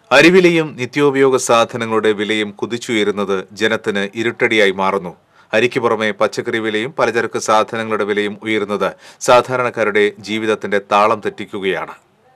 അരിവിലയും നിത്യോപയോഗ സാധനങ്ങളുടെ വിലയും കുതിച്ചുയരുന്നത് ജനത്തിന് ഇരുട്ടടിയായി മാറുന്നു അരിക്ക് പുറമെ പച്ചക്കറി വിലയും പലചരക്ക് സാധനങ്ങളുടെ വിലയും ഉയരുന്നത് സാധാരണക്കാരുടെ ജീവിതത്തിന്റെ താളം തെറ്റിക്കുകയാണ്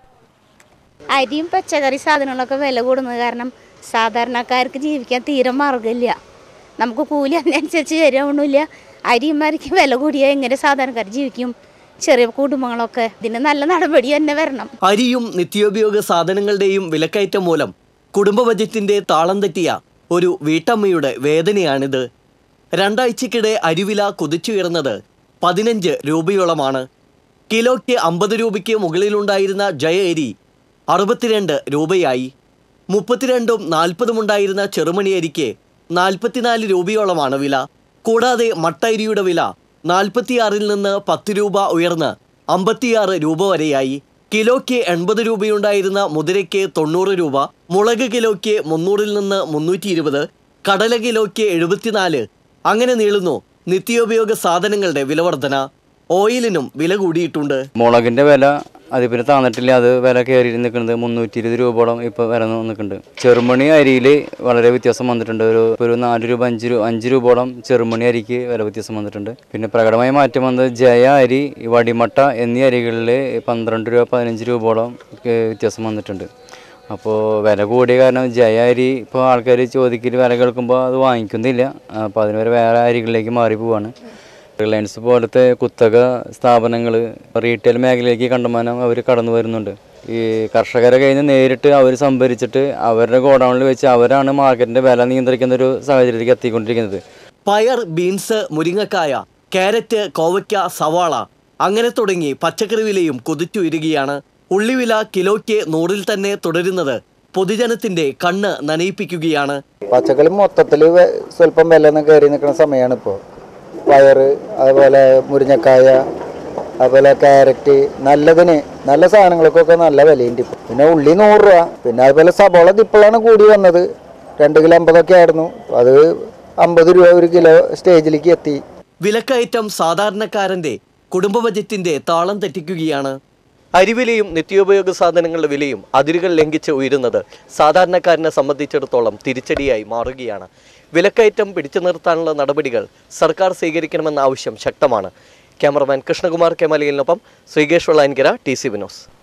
അരിയും പച്ചക്കറി സാധനങ്ങളൊക്കെ വില കൂടുന്നത് കാരണം സാധാരണക്കാർക്ക് ജീവിക്കാൻ തീരെ മാർഗമില്ല നമുക്ക് കൂലി അതിനനുസരിച്ച് തരാവണില്ല അരിയും അരിക്ക് വില കൂടിയാൽ എങ്ങനെ സാധാരണക്കാർ ജീവിക്കും ചെറിയ കുടുംബങ്ങളൊക്കെ ഇതിന് നല്ല നടപടി തന്നെ വരണം അരിയും നിത്യോപയോഗ സാധനങ്ങളുടെയും വിലക്കയറ്റം മൂലം കുടുംബ ബജറ്റിന്റെ താളം തെറ്റിയ ഒരു വീട്ടമ്മയുടെ വേദനയാണിത് രണ്ടാഴ്ചക്കിടെ അരിവില കുതിച്ചുയർന്നത് പതിനഞ്ച് രൂപയോളമാണ് കിലോയ്ക്ക് അമ്പത് രൂപയ്ക്ക് മുകളിലുണ്ടായിരുന്ന ജയ അരി അറുപത്തിരണ്ട് രൂപയായി മുപ്പത്തിരണ്ടും നാൽപ്പതും ഉണ്ടായിരുന്ന ചെറുമണി അരിക്ക് നാൽപ്പത്തിനാല് രൂപയോളമാണ് വില കൂടാതെ മട്ട അരിയുടെ വില നാൽപ്പത്തിയാറിൽ നിന്ന് പത്ത് രൂപ ഉയർന്ന് അമ്പത്തിയാറ് രൂപ വരെയായി കിലോയ്ക്ക് എൺപത് രൂപയുണ്ടായിരുന്ന മുതിരയ്ക്ക് തൊണ്ണൂറ് രൂപ മുളക് കിലോയ്ക്ക് മുന്നൂറിൽ നിന്ന് മുന്നൂറ്റി ഇരുപത് കടല കിലോയ്ക്ക് എഴുപത്തിനാല് അങ്ങനെ നീളുന്നു നിത്യോപയോഗ സാധനങ്ങളുടെ വിലവർധന ഓയിലിനും വില കൂടിയിട്ടുണ്ട് മുളകിൻ്റെ വില അത് പിന്നെ താന്നിട്ടില്ല അത് വില കയറി നിൽക്കുന്നത് മുന്നൂറ്റി ഇരുപത് രൂപയോളം ഇപ്പോൾ വില നിൽക്കുന്നുണ്ട് ചെറുമണി അരിയിൽ വളരെ വ്യത്യാസം വന്നിട്ടുണ്ട് ഒരു ഒരു നാല് രൂപ അഞ്ച് രൂപ അഞ്ച് രൂപയോളം ചെറുമണി അരിക്ക് വില വ്യത്യാസം വന്നിട്ടുണ്ട് പിന്നെ പ്രകടമായ മാറ്റം വന്നത് ജയ അരി വടിമട്ട എന്നീ അരികളിൽ പന്ത്രണ്ട് രൂപ പതിനഞ്ച് രൂപയോളം ഏ, വ്യത്യാസം വന്നിട്ടുണ്ട് അപ്പോൾ വില കൂടിയ കാരണം ജയ അരി ഇപ്പോൾ ആൾക്കാർ ചോദിക്കൽ വില കേൾക്കുമ്പോൾ അത് വാങ്ങിക്കുന്നില്ല അപ്പോൾ അതിന് വരെ വേറെ അരികളിലേക്ക് മാറി പോവാണ് റിലയൻസ് പോലത്തെ കുത്തക സ്ഥാപനങ്ങൾ റീറ്റെയിൽ മേഖലയിലേക്ക് കണ്ടമാനം അവർ കടന്നു വരുന്നുണ്ട് ഈ കർഷകരെ കയ്യിൽ നിന്ന് നേരിട്ട് അവർ സംഭരിച്ചിട്ട് അവരുടെ ഗോഡൗണിൽ വെച്ച് അവരാണ് മാർക്കറ്റിൻ്റെ വില നിയന്ത്രിക്കുന്ന ഒരു സാഹചര്യത്തിലേക്ക് എത്തിക്കൊണ്ടിരിക്കുന്നത് പയർ ബീൻസ് മുരിങ്ങക്കായ ക്യാരറ്റ് കോവയ്ക്ക സവാള അങ്ങനെ തുടങ്ങി പച്ചക്കറി വിലയും കുതിച്ചുയരുകയാണ് ഉള്ളിവില കിലോയ്ക്ക് നൂറിൽ തന്നെ തുടരുന്നത് പൊതുജനത്തിന്റെ കണ്ണ് നനയിപ്പിക്കുകയാണ് പച്ചക്കറി മൊത്തത്തിൽ സ്വല്പം വില ഒന്ന് കയറി നിൽക്കുന്ന സമയമാണ് ഇപ്പോൾ പയറ് അതുപോലെ മുരിങ്ങക്കായ അതുപോലെ ക്യാരറ്റ് നല്ലതിന് നല്ല സാധനങ്ങൾക്കൊക്കെ നല്ല വിലയുണ്ട് ഇപ്പോൾ പിന്നെ ഉള്ളി നൂറ് രൂപ പിന്നെ അതുപോലെ സബോള ഇപ്പോഴാണ് കൂടി വന്നത് രണ്ട് കിലോ അമ്പതൊക്കെ ആയിരുന്നു അത് അമ്പത് രൂപ ഒരു കിലോ സ്റ്റേജിലേക്ക് എത്തി വിലക്കയറ്റം സാധാരണക്കാരന്റെ കുടുംബ ബജറ്റിന്റെ താളം തെറ്റിക്കുകയാണ് അരിവിലയും നിത്യോപയോഗ സാധനങ്ങളുടെ വിലയും അതിരുകൾ ലംഘിച്ച് ഉയരുന്നത് സാധാരണക്കാരനെ സംബന്ധിച്ചിടത്തോളം തിരിച്ചടിയായി മാറുകയാണ് വിലക്കയറ്റം പിടിച്ചു നിർത്താനുള്ള നടപടികൾ സർക്കാർ സ്വീകരിക്കണമെന്ന ആവശ്യം ശക്തമാണ് ക്യാമറമാൻ കൃഷ്ണകുമാർ കെമലിയലിനൊപ്പം ശ്രീകേഷ് വെള്ളാൻകര ടി സി വിനോസ്